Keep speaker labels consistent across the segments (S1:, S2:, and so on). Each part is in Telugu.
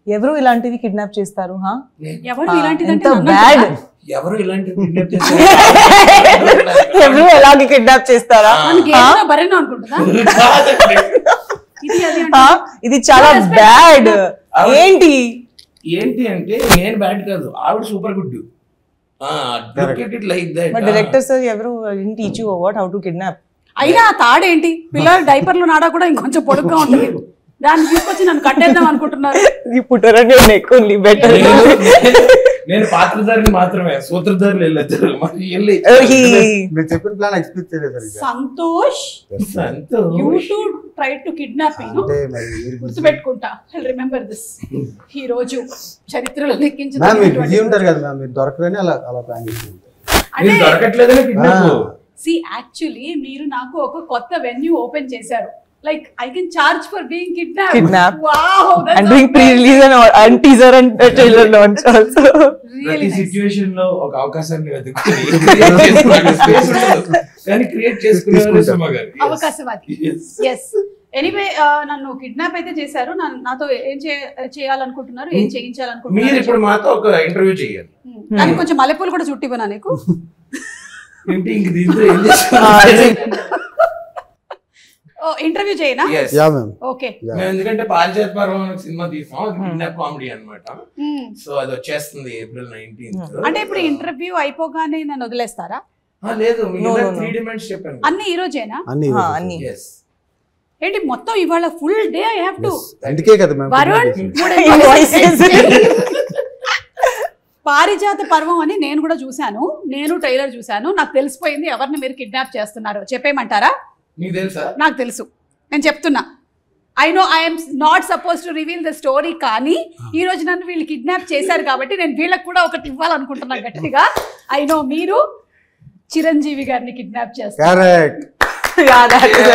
S1: ఎవరు ఇలాంటివి కిడ్నాప్ చేస్తారు హా
S2: ఎవరు
S1: ఆ,
S2: ఇలాంటిదంటే
S1: ఎంత
S2: నన్ను
S1: బ్యాడ్
S2: అంటారా?
S3: ఎవరు ఇలాంటి కిడ్నాప్ చేస్తారు
S1: ఎవరు ఎలాగే కిడ్నాప్ చేస్తారా
S2: నన్ను గేదెనో బర్రెనో అనుకుంటుందా ఇది అది
S1: హా?
S2: అంటే
S1: ఇది చాలా
S2: Husband.
S1: బ్యాడ్
S3: అవును.
S1: ఏంటి
S3: ఏంటి అంటే నేను బ్యాడ్ కాదు ఆవిడ సూపర్ గుడ్ లైక్ దట్
S1: మా డైరెక్టర్ సార్ ఎవరు teach you what how to kidnap
S2: అయినా ఆ తాడేంటి పిల్లలు డైపర్లు నాడా కూడా ఇంకొంచెం పొడుగ్గా ఉంటుంది దాన్ని తీసుకొచ్చి నన్ను కట్టేద్దాం అనుకుంటున్నారు
S1: ఈ పుట్టరని నెక్ ఓన్లీ బెటర్
S3: నేను పాత్రధారిని మాత్రమే సూత్రధారులు వెళ్ళొచ్చారు మరి వెళ్ళి
S4: మీరు చెప్పిన ప్లాన్ ఎక్స్ప్లెయిన్ చేయలేదు సరిగ్గా
S2: Santosh
S3: Santosh.
S2: You too try to kidnap
S4: అంటే మరి మీరు
S2: గుర్తుపెట్టుకుంటా రిమెంబర్ దిస్ ఈ రోజు చరిత్రలో లెక్కించిన
S4: మ్యామ్ మీరు బిజీ ఉంటారు కదా మ్యామ్ మీరు దొరకరని అలా అలా ప్లాన్ చేసింది
S3: మీరు
S2: అంటే
S3: దొరకట్లేదని కిడ్నాప్
S2: సి యాక్చువల్లీ మీరు నాకు ఒక కొత్త వెన్యూ ఓపెన్ చేశారు like I can charge for being kidnap
S1: Kidnap.
S2: Wow
S1: and doing pre release and teaser and trailer launch also
S3: ప్రతి సిచ్యువేషన్ లో ఒక అవకాశాన్ని వెతుక్కుని create చేసుకోవాలి. Space ఉండదు. కానీ క్రియేట్ చేసుకునేవారు సుమ గారు Yes.
S2: అవకాశవాది
S3: Yes.
S2: ఎస్ ఎనీవే నన్ను కిడ్నాప్ అయితే చేశారు నన్ను- నాతో ఏం చే- చేయాలనుకుంటున్నారు ఏం
S3: మీరు
S2: చేయించాలనుకుంటున్నారు
S3: ఇప్పుడు మాతో ఒక ఇంటర్వ్యూ చేయాలి
S2: ఉమ్. దానికి కొంచెం మల్లెపూలు కూడా చుట్టివనా నీకు
S3: ఏంటి ఇంక దీంతో ఏం చేస్తాం
S2: ఓ ఇంటర్వ్యూ చేయనా
S3: Yes.
S4: యా మ్యామ్
S2: ఓకే
S3: మేము ఎందుకంటే పాల్చేత పర్వం అనే సినిమా తీసాం అది కిడ్నాప్ కామెడీ అన్నమాట
S2: ఉమ్.
S3: సో అది వచ్చేస్తుంది ఏప్రిల్ నైన్టీన్త్
S2: అంటే ఇప్పుడు ఇంటర్వ్యూ అయిపోగానే నన్ను వదిలేస్తారా
S3: లేదు
S1: No, no, no.
S3: త్రీ డిమెంట్స్ చెప్పాను
S2: అన్ని ఈ రోజేనా
S4: అన్ని
S1: ఆ, అన్ని.
S3: Yes.
S2: ఏంటి మొత్తం ఇవాళ full day I have to
S4: అందుకే కదా మ్యామ్
S2: వరుణ్
S1: Voices.
S2: పారిజాత పర్వం అని నేను కూడా చూశాను నేను ట్రైలర్ చూశాను నాకు తెలిసిపోయింది ఎవరిని మీరు కిడ్నాప్ చేస్తున్నారు చెప్పేయమంటారా
S3: నీకు తెలుసా
S2: నాకు తెలుసు నేను చెప్తున్నా I know I'm not suppose to reveal the story కానీ ఈ రోజు నన్ను వీళ్ళు కిడ్నాప్ చేశారు కాబట్టి నేను వీళ్ళకి కూడా ఒకటి ఇవ్వాలనుకుంటున్నా గట్టిగా ఐ నో మీరు చిరంజీవి గారిని కిడ్నాప్ చేస్తారు
S4: correct
S1: Yeah, that is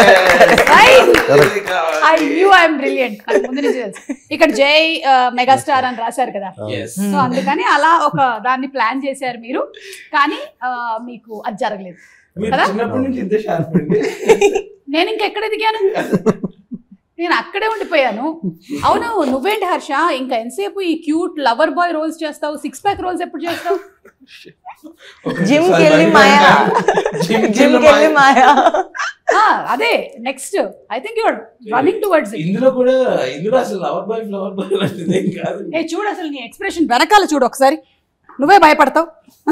S2: I knew I'm brilliant నాకు ముందు నుంచి తెలుసు ఇక్కడ జై మెగాస్టార్ అని రాశారు కదా
S3: Yes.
S2: సో అందుకని అలా ఒక దాన్ని ప్లాన్ చేశారు మీరు కానీ ఆ, మీకు అది జరగలేదు
S3: మీరు
S2: కదా?
S3: చిన్నప్పటి నుంచి ఇంత షార్ప్ అండి
S2: నేను ఇంకెక్కడ ఎదిగాను నేను అక్కడే ఉండిపోయాను అవును నువ్వేంటి హర్ష ఇంకా ఎంతసేపు ఈ క్యూట్ లవర్ బాయ్ రోల్స్ చేస్తావు సిక్స్ ప్యాక్ రోల్స్ ఎప్పుడు చేస్తావు
S1: జిమ్ కి వెళ్ళి మాయా
S3: జిమ్
S1: జిమ్ కి వెళ్ళి మాయా
S2: ఆ, అదే next I think your running towards it
S3: ఇందులో కూడా ఇందులో అసలు లవర్ బాయ్ ఫ్లవర్ బాయ్ లాంటిది ఏం కాదు
S2: ఏ చూడు అసలు నీ ఎక్స్ప్రెషన్ వెనకాల చూడు ఒకసారి నువ్వే భయపడతావు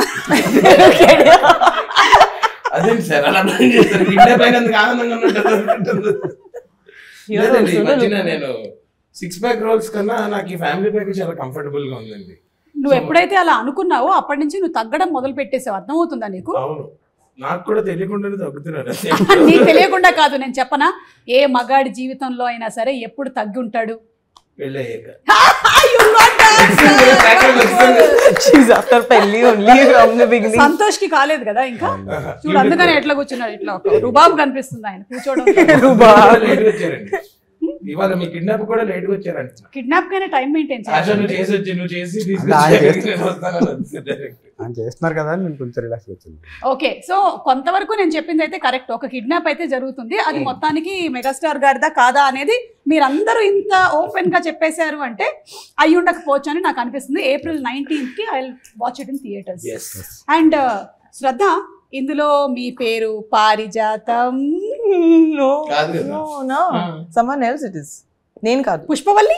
S3: అదేంటి సార్ అలా ప్లాన్ చేస్తారు కిడ్నాప్ అయినందుకు ఆనందంగా ఉన్నట్టు లేదండి ఈ మధ్యన నేను సిక్స్ ప్యాక్ రోల్స్ కన్నా నాకు ఈ ఫ్యామిలీ ప్యాక్ చాలా కంఫర్టబుల్ గా ఉందండి
S2: నువ్వు ఎప్పుడైతే అలా అనుకున్నావో అప్పటి నుంచి నువ్వు తగ్గడం మొదలు పెట్టేసావు అర్థమవుతుందా నీకు
S3: అవును నాకు కూడా తెలియకుండానే తగ్గుతున్నాను
S2: నీకు తెలియకుండా కాదు నేను చెప్పనా ఏ మగాడి జీవితంలో అయినా సరే ఎప్పుడు తగ్గి ఉంటాడు
S3: పెళ్ళి అయ్యాక
S2: You got the answer.
S1: She's after పెళ్లి only from the beginning
S2: Santosh కి కాలేదు కదా ఇంకా చూడు అందుకనే ఎట్లా కూర్చున్నాడు ఇట్లా ఒక రుబాబు కనిపిస్తుంది ఆయన కూర్చోవడం
S3: లేట్ వచ్చారండి ఇవాళ మీ కిడ్నాప్ కూడా లేట్ గా వచ్చారంట
S2: కిడ్నాప్ కైనా టైం మెయింటైన్
S3: ఆశ
S2: చేయాలి
S3: నువ్వు చేసి వచ్చి నువ్వు చేసి
S4: ఆయన
S3: తీసుకొచ్చి నేను వస్తానని అంతే direct.
S4: ఆయన చేస్తున్నారు కదా అని నేను కొంచెం రిలాక్స్ వచ్చింది
S2: ఓకే సో కొంతవరకు నేను చెప్పింది అయితే కరెక్ట్ ఒక కిడ్నాప్ అయితే జరుగుతుంది అది మొత్తానికి మెగాస్టార్ గారిదా కాదా అనేది మీరందరూ ఇంత ఓపెన్ గా చెప్పేశారు అంటే అయి ఉండకపోవచ్చు అని నాకు అనిపిస్తుంది ఏప్రిల్ నైన్టీన్త్ కి I watch it in theatres
S3: Yes.
S2: And Shraddha ఇందులో మీ పేరు పారిజాతం
S1: నో
S3: కాదు కదా.
S1: No no
S3: Ah.
S1: Someone else it is నేను కాదు
S2: పుష్పవల్లి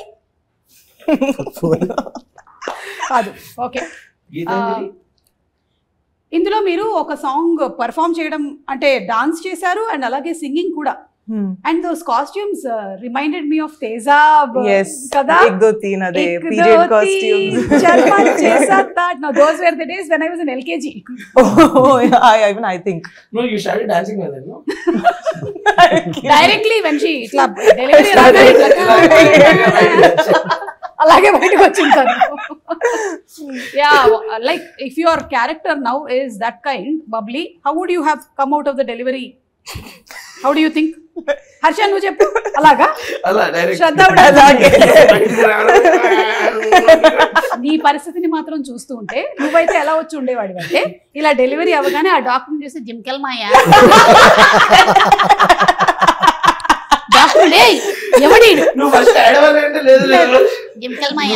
S2: కాదు ఓకే
S3: గీతాంజలి
S2: ఇందులో మీరు ఒక సాంగ్ పర్ఫామ్ చేయడం అంటే డాన్స్ చేశారు అండ్ అలాగే సింగింగ్ కూడా and those costumes reminded me of Tezaab
S1: yes
S2: కదా
S1: ఎక్ దో తీన్ అదే
S2: एक
S1: పీరియడ్
S2: दो
S1: కాస్ట్యూమ్స్
S2: तीन, चरमा जैसा था no those were the days when I was in LKG
S1: I even I think
S3: No, you started dancing with it, no?
S2: directly when she ఇట్లా డెలివరీ అలాగే బయటకు వచ్చింటారు yeah like if your character now is that kind bubbly how would you have come out of the delivery how do you think Harsha నువ్వు చెప్పు అలాగా
S3: అలా direct.
S2: శ్రద్ధ కూడా
S1: అలాగే.
S3: బయటికి రావడం.
S2: నీ పరిస్థితిని మాత్రం చూస్తూ ఉంటే నువ్వైతే ఎలా వచ్చి ఉండేవాడు అంటే ఇలా డెలివరీ అవ్వగానే ఆ డాక్టర్ చూసి జిమ్కెల్ మాయా డాక్టర్ లే ఎవడి
S3: నువ్వు ఫస్ట్ ఏడవాలంటే లేదు లేదు
S2: జింకల్ మాయ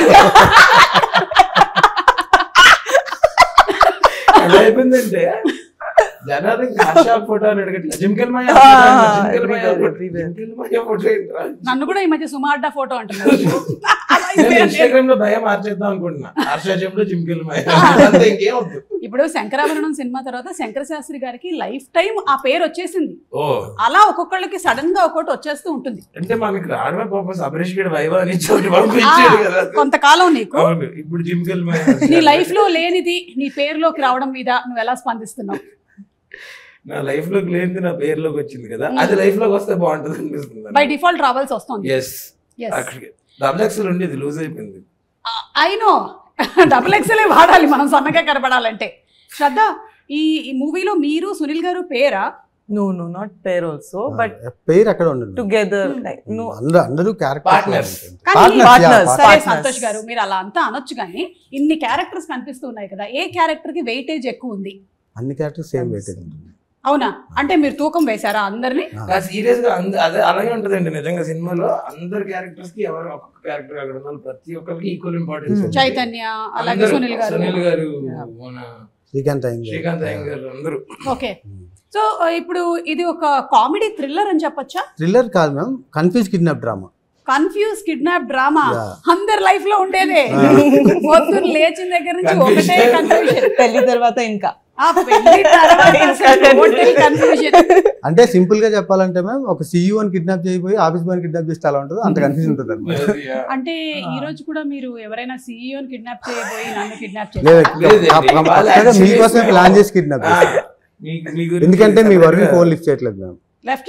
S3: ఎలా అయిపోయిందంటే జనాలు ఇంకా హర్ష ఫోటో అని అడగట్లేదు జిమ్కెల్ మాయ
S1: ఆ,
S3: జిమ్కెల్ మాయ
S1: everywhere,
S3: ఫోటో
S1: everywhere.
S3: జిమ్కెల్ మాయ ఫోటో ఏంట్రా?
S2: నన్ను కూడా ఈ మధ్య సుమార్డా ఫోటో అంటున్నారు అలా
S3: నేను
S2: అయిపోయాను.
S3: ఇన్స్టాగ్రామ్ లో భయం మార్చేద్దాం అనుకుంటున్నా హర్ష చెంలో జిమ్కెల్ మాయ అంతే ఇంకేం వద్దు
S2: ఇప్పుడు శంకరాభరణం సినిమా తర్వాత శంకర శాస్త్రి గారికి లైఫ్ టైం ఆ పేరు వచ్చేసింది
S3: ఓ
S2: అలా ఒక్కొక్కళ్ళకి సడన్ గా ఒక్కొక్కటి వచ్చేస్తూ ఉంటుంది
S3: అంటే మనకి రావడమే పాపం అభిరేష్ గడి వైవా అని చోటు పంపించాడు కదా
S2: కొంతకాలం నీకు
S3: అవును ఇప్పుడు జిమ్కెల్ మాయ
S2: నీ లైఫ్ లో లేనిది నీ పేరులోకి రావడం మీద నువ్వు ఎలా స్పందిస్తున్నావు
S3: నా లైఫ్ లోకి లేనిది నా పేరులోకి వచ్చింది కదా అది లైఫ్ లోకి వస్తే బాగుంటుంది అనిపిస్తుంది
S2: బై డిఫాల్ట్ రావాల్సి వస్తుంది
S3: ఎస్
S2: ఎస్
S3: అక్కడికి డబుల్ ఎక్సెల్ ఉండేది లూజ్ అయిపోయింది
S2: అయినో డబుల్ ఎక్సెల్ వాడాలి మనం సన్నగా కనబడాలంటే శ్రద్ధ ఈ ఈ మూవీలో మీరు సునీల్ గారు పేరా
S1: No, no, not pair also, but
S4: పేరు అక్కడ ఉండదు
S1: together, like, no.
S4: అందరూ అందరూ
S3: Partners.
S2: కానీ
S1: Partners.
S2: సరే
S1: Partners.
S2: సంతోష్ గారు మీరు అలా అంతా అనొచ్చు కానీ ఇన్ని క్యారెక్టర్స్ కనిపిస్తూ ఉన్నాయి కదా ఏ క్యారెక్టర్ కి వెయిటేజ్ ఎక్కువ ఉంది
S4: అన్ని క్యారెక్టర్స్ సేమ్ వెయిటేజ్ ఉంటుంది
S2: అవునా అంటే మీరు తూకం వేశారా అందరినీ
S3: సీరియస్ గా అంద- అదే అలాగే ఉంటదండి నిజంగా సినిమాలో అందరు క్యారెక్టర్స్ కి ఎవరు ఒక్కొక్క క్యారెక్టర్ అక్కడ ఉన్న వాళ్ళు ప్రతి ఒక్కరికి ఈక్వల్ ఇంపార్టెన్స్
S4: Hmm.
S2: చైతన్య అలాగే సునీల్ గారు
S3: సునీల్ గారు
S1: Yeah.
S3: మన
S4: శ్రీకాంత్ అయ్యంగార్.
S3: శ్రీకాంత్ అయ్యంగార్ అందరూ
S2: ఓకే సో ఇప్పుడు ఇది ఒక కామెడీ థ్రిల్లర్ అని చెప్పొచ్చా
S4: థ్రిల్లర్ కాదు ma'am confuse kidnap drama
S2: confuse kidnap drama
S4: Yeah.
S2: అందరి లైఫ్ లో ఉండేదే
S4: Ah.
S2: పొద్దున్న లేచిన దగ్గర నుంచి
S3: Confusion.
S2: ఒకటే కన్ఫ్యూజన్
S1: పెళ్లి తర్వాత ఇంకా
S2: ఆ పెళ్లి తర్వాత అసలు total confusion.
S4: అంటే సింపుల్ గా చెప్పాలంటే మ్యామ్ ఒక సీఈఓ అని కిడ్నాప్ చేయబోయి ఆఫీస్ బాయ్ కిడ్నాప్ చేస్తే అలా ఉంటుంది అంత కన్ఫ్యూజన్ ఉంటుంది అనమాట
S2: అంటే ఈ రోజు కూడా మీరు ఎవరైనా సీఈఓని కిడ్నాప్ చేయబోయి నన్ను కిడ్నాప్
S4: లేదు
S2: చేస్తారు
S3: లేదండి.
S4: ఆ- ఆ-
S3: వాళ్ళు
S4: పక్కగా
S3: actually
S4: మీకోసమే ప్లాన్ చేసి కిడ్నాప్
S3: ఆ,
S4: చేస్తారు
S3: మీకు- మీ గురించి
S4: ఎందుకంటే మీ వర్క్
S3: separate గా-
S4: ఫోన్ లిఫ్ట్ చేయట్లేదు మ్యామ్
S2: లెఫ్ట్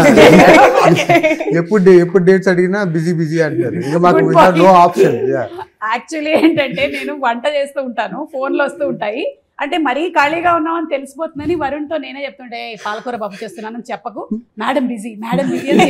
S4: ఎప్పుడు డే- ఎప్పుడు డేట్స్ అడిగినా బిజీ బిజీ అంటారు ఇంకా మాకు
S2: Good point.
S4: No option
S2: actually ఏంటంటే నేను వంట చేస్తూ ఉంటాను ఫోన్లు వస్తూ ఉంటాయి అంటే మరీ ఖాళీగా ఉన్నామని తెలిసిపోతుందని వరుణ్తో నేనే చెప్తుంటే "ఏయ్, పాలకూర పప్పు చేస్తున్నానని చెప్పకు మేడం బిజీ మేడం బిజీ అని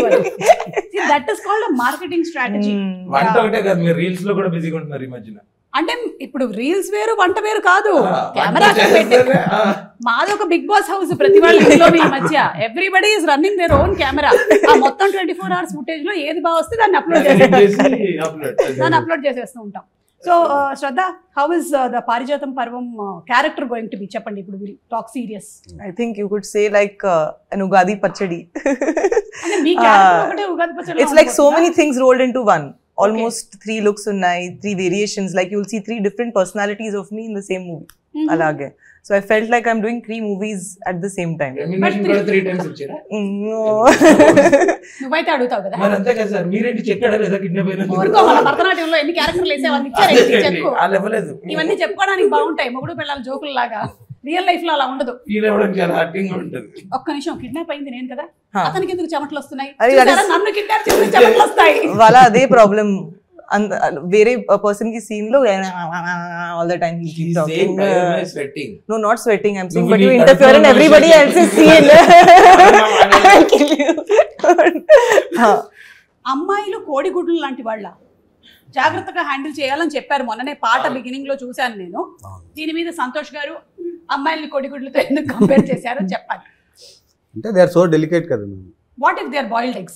S2: that is called marketing strategy
S1: Hmm.
S3: వంట ఒకటే కాదు మీరు రీల్స్ లో కూడా బిజీగా ఉంటున్నారు ఈ మధ్యన
S2: అంటే ఇప్పుడు రీల్స్ వేరు వంట వేరు కాదు
S3: ఆ,
S2: కెమెరా
S3: వంట చేస్తేనే, ఆ,
S2: మాది ఒక బిగ్ బాస్ హౌస్ ప్రతి వాళ్ళ ఇంట్లో ఈ మధ్య everybody is running their own camera ఆ మొత్తం ట్వంటీ ఫోర్ అవర్స్ ఫుటేజ్ లో ఏది బాగా వస్తే దాన్ని అప్లోడ్
S3: edit చేసి
S2: చేసేస్తాం
S3: upload.
S2: దాన్ని అప్లోడ్ చేసేస్తూ ఉంటాం so Shraddha how is the Parijatham Parvam character going to be చెప్పండి ఇప్పుడు talk serious
S1: I think you could say like uh, an Ugadi Pachadi.
S2: అంటే మీ క్యారెక్టర్ ఒకటే ఉగాది పచ్చడిలో
S1: it's like so
S2: ఉండబోతుందా?
S1: many things rolled into one. Almost three looks unnai, three variations. Like you'll see three different personalities of me in the same movie.
S2: Mhm.
S1: Alage. So I felt like I'm doing three movies at the same time.
S3: Remuneration కూడా త్రీ టైమ్స్ ఇచ్చారా
S1: Mm, no.
S2: నువ్వైతే అడుగుతావు కదా
S3: మరి అంతే కదా సార్ మీరేంటి చెక్కాడా లేదా కిడ్నాప్
S2: ఊరుకో మన భరతనాట్యంలో ఎన్ని క్యారెక్టర్లు వేసేవన్నీ ఇచ్చారు చెప్పు
S3: వాళ్ళు ఇవ్వలేదు
S2: ఇవన్నీ చెప్పుకోవడానికి బాగుంటాయి మొగుడు పిల్లల జోకులు లాగా రియల్ లైఫ్ లో అలా ఉండదు
S3: ఫీల్ అవ్వడం చాలా హార్టింగ్ ఉంటుంది
S2: ఒక్క నిమిషం కిడ్నాప్ అయింది నేను కదా
S1: Huh.
S2: అతనికి ఎందుకు చెమటలు వస్తున్నాయి
S1: అరే, that
S2: చూసారా?
S1: is-
S2: నన్ను కిడ్నాప్ చేసి చెమటలు వస్తాయి
S1: వాళ్ళ అదే ప్రాబ్లం వేరే పర్సన్ కి సీన్ లో all the time
S3: same sweating
S1: no not sweating i'm saying
S3: నువ్వు
S1: but
S3: నీ
S1: you interfere in
S3: కడుపులో
S1: everybody
S3: విషయం
S1: else's
S3: చెప్పు.
S1: scene I'll kill you Huh.
S2: అమ్మాయిలు కోడిగుడ్లు లాంటి వాళ్ళ జాగ్రత్తగా హ్యాండిల్ చేయాలని చెప్పారు మొన్ననే పాట బిగినింగ్ లో చూశాను నేను దీని మీద సంతోష్ గారు అమ్మాయిల్ని కోడిగుడ్లతో ఎందుకు కంపేర్ చేశారో చెప్పాలి
S4: అంటే దే ఆర్ సో డెలికేట్ కదా ma'am
S2: what if they are boiled eggs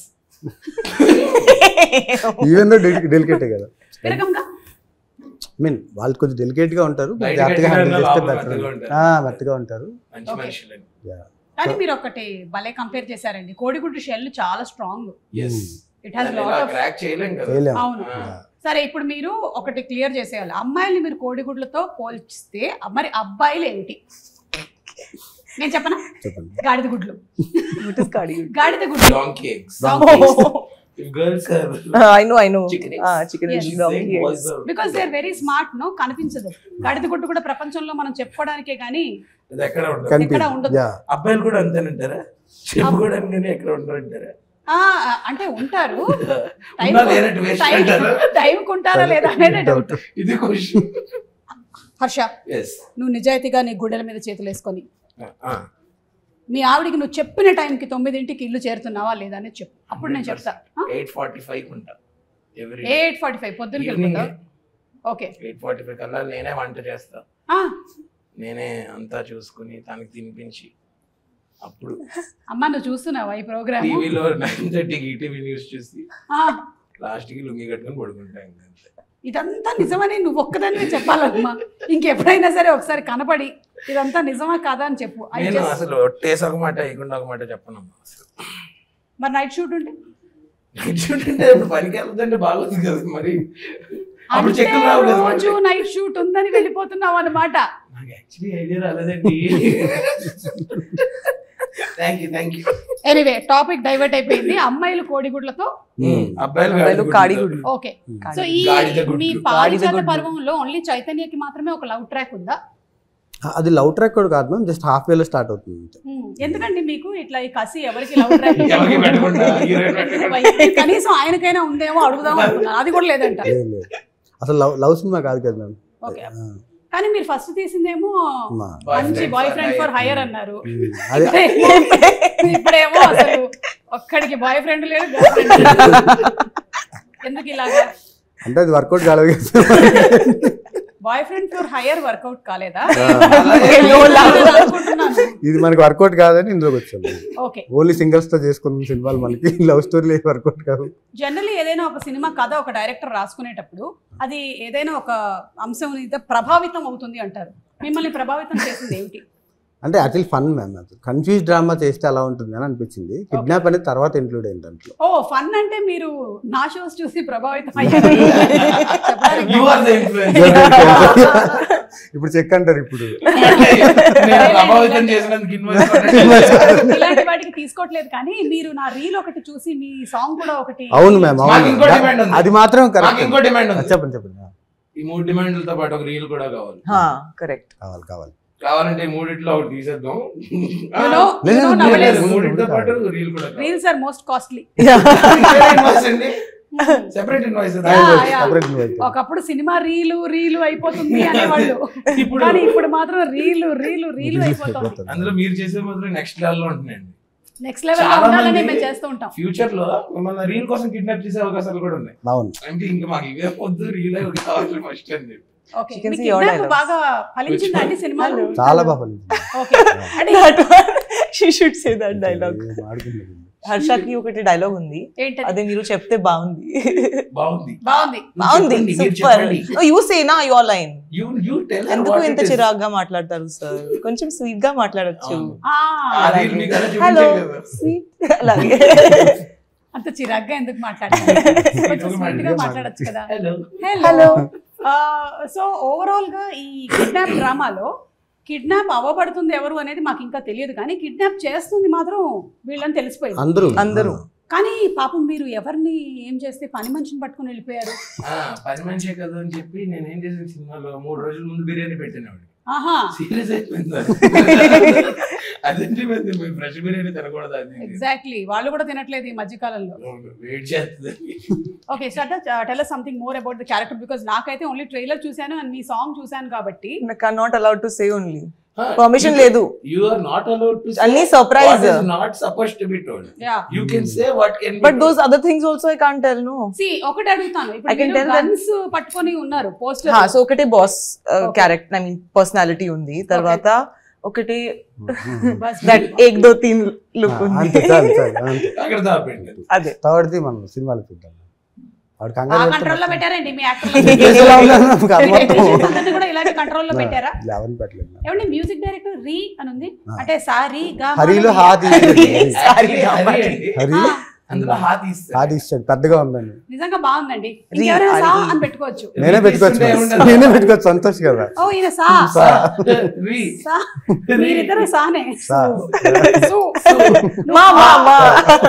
S4: even though డెలికేటే కదా
S2: విరగంగా
S4: ఐ మీన్ వాళ్ళు కొంచెం డెలికేట్ గా ఉంటారు
S3: బయట
S4: జాగ్రత్తగా హ్యాండిల్
S3: కట్టిన
S4: చేస్తే
S3: లోపల
S4: బెటర్
S3: మెత్తగా ఉంటారు.
S4: మెత్తగా ఉంటారు
S3: మంచి
S2: Okay.
S3: మనుషులని
S2: కానీ మీరు ఒకటి భలే కంపేర్ చేశారండి కోడిగుడ్డు షెల్ చాలా strong
S3: as
S2: it has lot of
S3: crack చేయలేం కదా
S4: చేయలేం
S2: అవును సరే ఇప్పుడు మీరు ఒకటి క్లియర్ చేసేయాలి అమ్మాయిల్ని మీరు కోడిగుడ్లతో పోల్చితే మరి అబ్బాయిలు ఏమిటి నేను చెప్పనా
S4: చెప్పండి
S2: గాడిద గుడ్లు
S1: what is cardio
S2: గాడిద గుడ్లు
S3: donkey eggs
S2: Donkey eggs.
S3: If girls are
S1: uh, i know i know
S3: Chicken eggs.
S1: ah chicken
S2: Yes.
S1: eggs donkey eggs
S2: because they are very smart no కనిపించదు గాడిద గుడ్డు కూడా ప్రపంచంలో మనం చెప్పుకోవడానికే కానీ
S3: అది ఎక్కడ ఉండదు
S2: ఎక్కడ
S4: కనిపి
S2: ఉండదు.
S4: యా
S3: అబ్బాయిలు కూడా అంతేనంటారా చెప్పుకోవడానికి కానీ ఎక్కడ ఉంటారంటారా
S2: ఆ, అంటే ఉంటారు టైం
S3: ఉన్నా లేనట్టు వేస్ట్ అంటారా
S2: టైం ఉంటారా లేదా అనేది డౌట్
S3: ఇది క్వశ్చన్
S2: హర్ష
S3: ఎస్
S2: నువ్వు నిజాయితీగా నీ గుడ్డల మీద చేతులు వేసుకొని మీ ఆవిడికి నువ్వు చెప్పిన టైంకి తొమ్మిదింటికి ఇల్లు చేరుతున్నావా లేదా అనేది చెప్పు అప్పుడు నేను చెప్తా
S3: ఎయిట్ ఫార్టీ ఫైవ్ ఉంటా ఎవరీ
S2: ఎయిట్ ఫార్టీ ఫైవ్ పొద్దునకి
S3: ఈవినింగ్
S2: వెళ్ళిపోతావు ఓకే
S3: ఎయిట్ ఫార్టీ ఫైవ్ కల్లా నేనే వంట చేస్తా నేనే అంతా చూసుకుని తనకి తినిపించి అప్పుడు
S2: అమ్మ నువ్వు చూస్తున్నావా ఈ ప్రోగ్రామ్
S3: టీవీలో నైన్ థర్టీకి ఈటీవీ న్యూస్ చూసి లాస్ట్ కి లుంగి కట్టుకొని పడుకుంటాం ఇంకా అంతే.
S2: ఇదంతా నిజమని నువ్వు ఒక్కదానివే చెప్పాలమ్మా ఇంకెప్పుడైనా సరే ఒకసారి కనపడి ఇదంతా నిజమా కాదా అని చెప్పు I
S3: నేను
S2: just-
S3: అసలు ఒట్టేసి ఒక మాట వేయకుండా ఒక మాట చెప్పనమ్మా అసలు
S2: మరి నైట్ షూట్ ఉంటే
S3: చూడండి ఇప్పుడు పనికి వెళ్తుంటే బాగోదు కదా మరి అప్పుడు
S2: అంటే
S3: చెక్కులు రావు కదా
S2: రోజు
S3: మనకి.
S2: నైట్ షూట్ ఉందని వెళ్ళిపోతున్నావు అన్నమాట
S3: నాకు యాక్చువల్లీ ఐడియా రాలేదండి thank you thank you
S2: anyway topic divert అయిపోయింది అమ్మాయిలు కోడిగుడ్లతో
S3: అబ్బాయిలు
S1: అబ్బాయిలు కాడిగుడ్లు.
S2: ఓకే సో ఈ
S3: గాడిద గుడ్లు.
S2: మీ
S1: గాడిద
S2: పారిజాత
S1: గుడ్లు.
S2: పర్వంలో ఓన్లీ చైతన్యకి మాత్రమే ఒక లవ్ ట్రాక్ ఉందా
S4: అది లవ్ ట్రాక్ కూడా కాదు మ్యామ్ జస్ట్ హాఫ్ వేలో స్టార్ట్ అవుతుంది అంతే.
S2: Hmm. ఎందుకండి మీకు ఇట్లా ఈ కసి ఎవరికి లవ్ ట్రాక్
S3: ఎవరికి పెట్టకుండా హీరోయిన్ పెట్టకుండా
S2: కనీసం ఆయనకైనా ఉందేమో అడుగుదాం అనుకున్నాను అది కూడా లేదంట
S4: లేదు లేదు అసలు లవ్ లవ్ సినిమా కాదు కదా మ్యామ్
S2: ఓకే కానీ మీరు ఫస్ట్ తీసిందేమో
S4: మా
S2: మంచి బాయ్ ఫ్రెండ్ ఫర్ హైయర్ అన్నారు
S4: అదే
S2: ఇప్పుడేమో అసలు ఒక్కడికి బాయ్ ఫ్రెండ్ లేదు గర్ల్ ఫ్రెండ్ లేదు ఎందుకు ఇలాగా
S4: అంటే అది వర్కౌట్ కాలేదు కదా
S2: boy friend for hire work out కాలేదా
S3: అలాగే
S2: నేను అనుకుంటున్నాను
S4: ఇది మనకి వర్కౌట్ కాదని ఇందులోకి వచ్చాము
S2: ఓకే
S4: ఓన్లీ సింగిల్స్ తో చేసుకున్న సినిమాలు మనకి లవ్ స్టోరీ వర్కౌట్ కాదు
S2: జనరల్లీ ఏదైనా ఒక సినిమా కథ ఒక డైరెక్టర్ రాసుకునేటప్పుడు అది ఏదైనా ఒక అంశం మీద ప్రభావితం అవుతుంది అంటారు మిమ్మల్ని ప్రభావితం చేసింది ఏమిటి
S4: అంటే యాక్చువల్లీ ఫన్ మ్యామ్ అది కన్ఫ్యూజ్ డ్రామా చేస్తే అలా ఉంటుంది అని అనిపించింది కిడ్నాప్ అనేది తర్వాత ఇంక్లూడ్ అయింది దాంట్లో
S2: ఓ ఫన్ అంటే మీరు నా షోస్ చూసి ప్రభావితం అయ్యారు చెప్పడానికి
S3: You are the influencer.
S4: ఇప్పుడు చెక్ అంటారు ఇప్పుడు
S3: నేను ప్రభావితం చేసినందుకు ఇన్వాయిస్ కొట్టండి.
S2: ఇలాంటి వాటికి తీసుకోవట్లేదు కానీ మీరు నా రీల్ ఒకటి చూసి మీ సాంగ్ కూడా ఒకటి
S4: అవును మ్యామ్
S3: మాకు
S4: అవును
S3: ఇంకో demand ఉంది.
S4: అది మాత్రం
S3: నాకు
S4: కరెక్ట్
S3: ఇంకో డిమాండ్ ఉంది
S4: చెప్పండి చెప్పండి
S3: ఈ మూడు డిమాండ్లతో పాటు ఒక రీల్ కూడా కావాలి
S1: కరెక్ట్
S4: కావాలి కావాలి
S3: కావాలంటే ఈ మూడిట్లో ఒకటి తీసేద్దాం
S2: You know, you
S4: లేదు,
S2: know,
S4: లేదు,
S3: లేదు,
S2: nowadays
S3: లేదు, మూడిటితో పాటు రీల్ కూడా
S2: reels are most costly
S3: invoice అండి separate invoice
S2: Yeah, yeah.
S4: Separate movie అయితే.
S2: ఒకప్పుడు సినిమా రీలు రీలు అయిపోతుంది అనేవాళ్ళు
S3: ఇప్పుడు
S2: కానీ ఇప్పుడు మాత్రం రీలు రీలు రీలు అయిపోతుంది
S3: అందులో మీరు చేసే మాత్రం నెక్స్ట్ లెవెల్ లో ఉంటున్నాయండి
S2: నెక్స్ట్ లెవెల్
S3: చాలా
S2: ఉండాలని
S3: మంది-
S2: మేము చేస్తూ ఉంటాం
S3: ఫ్యూచర్ లో మిమ్మల్ని రీల్ కోసం కిడ్నాప్ చేసే అవకాశాలు కూడా ఉన్నాయి
S4: అవును
S3: అంటే ఇంకా మాకు ఇవే వద్దు రీల్ కావాలి ఫస్ట్ అని చెప్పి
S2: ఓకే
S1: You can
S2: మీ
S1: see your
S2: kidnap
S1: dialogues.
S2: బాగా ఫలించిందా అండి సినిమాలు
S4: చాలా బాగా ఫలించింది.
S2: ఓకే అంటే
S1: she should say that dialogue
S4: ఏం ఆడుకున్నది.
S1: హర్షకి ఒకటి డైలాగ్ ఉంది
S2: ఏంటది
S1: అదే మీరు చెప్తే బాగుంది
S3: బాగుంది
S2: బాగుంది
S1: బాగుంది
S3: చెప్పండి, మీరు
S1: సూపర్
S3: చెప్పండి.
S1: యూ సే నా your line
S3: you you tell
S1: ఎందుకు ఇంత చిరాగ్గా మాట్లాడతారు సార్ కొంచెం స్వీట్ గా మాట్లాడచ్చు
S3: అవును.
S2: ఆ,
S3: ఆ రీల్ మీకు అలా
S1: హలో
S3: చూపించే కదా.
S1: స్వీట్ అలాగే
S2: అంత చిరాగ్గా ఎందుకు మాట్లాడాలి కొంచెం స్వీట్ గా మాట్లాడచ్చు కదా
S3: హలో
S2: హలో సో ఓవరాల్ గా ఈ కిడ్నాప్ డ్రామాలో కిడ్నాప్ అవ్వబడుతుంది ఎవరు అనేది మాకు ఇంకా తెలియదు కానీ కిడ్నాప్ చేస్తుంది మాత్రం వీళ్ళని తెలిసిపోయింది
S4: అందరూ
S1: అందరూ.
S2: కానీ పాపం మీరు ఎవరిని ఏం చేస్తే పని మనిషిని పట్టుకుని వెళ్ళిపోయారు
S3: ఆ, పని మనిషే కదా అని చెప్పి నేను ఏం చేసిన సినిమాలో మూడు రోజుల ముందు బిర్యానీ పెట్టినవాడు
S2: ఆహా
S3: సీరియస్ అయిపోయింది అదేంటి మరి మేము ఫ్రెష్ బిర్యానీ తినకూడదు అది
S2: ఎగ్జాక్ట్లీ వాళ్ళు కూడా తినట్లేదు ఈ మధ్యకాలంలో
S3: వెయిట్ చేస్తుంది
S2: okay Shraddha tell something more about the character because నాకైతే ఓన్లీ ట్రైలర్ చూశాను అండ్ మీ సాంగ్ చూశాను కాబట్టి
S1: not allowed to say only permission లేదు
S3: you are not allowed to
S1: అన్ని surprise.
S3: Not suppose to be told
S2: ya
S3: you can say what can
S1: but those other things also I can't tell no
S2: see ఒకటి అడుగుతాను
S1: I can
S2: ఇప్పుడు
S1: tell that-
S2: గన్స్ పట్టుకొని ఉన్నారు పోస్టర్
S1: హా సో ఒకటి boss
S2: Okay.
S1: Character I mean personality ఉంది తర్వాత ఒకటి
S2: బస్
S1: దట్ ఏక్ దో తీన్ లుక్
S4: అంతే
S1: ఉంది
S4: చాలు చాలు అంతే
S3: అక్కడ దాపెండి
S1: అదే
S4: థర్డ్ది మనం సినిమాలు చూద్దాం వాడు
S2: ఆ
S4: కంగారు
S2: కంట్రోల్ లో పెట్టారండి మీ
S4: ఎలా ఉందో నాకు అర్థం
S2: యాక్టర్ కూడా ఇలాగే కంట్రోల్ లో పెట్టారా
S4: లెవెన్ పెట్టలేదు
S2: ఏమండి మ్యూజిక్ డైరెక్టర్ రీ అని ఉంది అంటే సారీ గా
S4: హరిలో హాత్
S1: Sorry,
S3: హరి అండి.
S4: హరి
S3: అందులో హాత్ ఇస్తారు
S4: హాత్ ఇస్తాడు పెద్దగా ఉందండి
S2: నిజంగా బాగుందండి
S1: రీ,
S2: ఇంకెవరైనా సా
S1: హరి.
S2: అని పెట్టుకోవచ్చు
S4: నేనే పెట్టుకోవచ్చు
S3: తీసుకుంటే
S4: మరి.
S3: ఏముండదు.
S4: నేనే పెట్టుకోవచ్చు సంతోష్ కదా
S2: ఓ ఈయన సా
S4: సా.
S3: రీ
S2: సా మీరిద్దరు సానే
S4: సా.
S2: సు.
S1: మా మా మా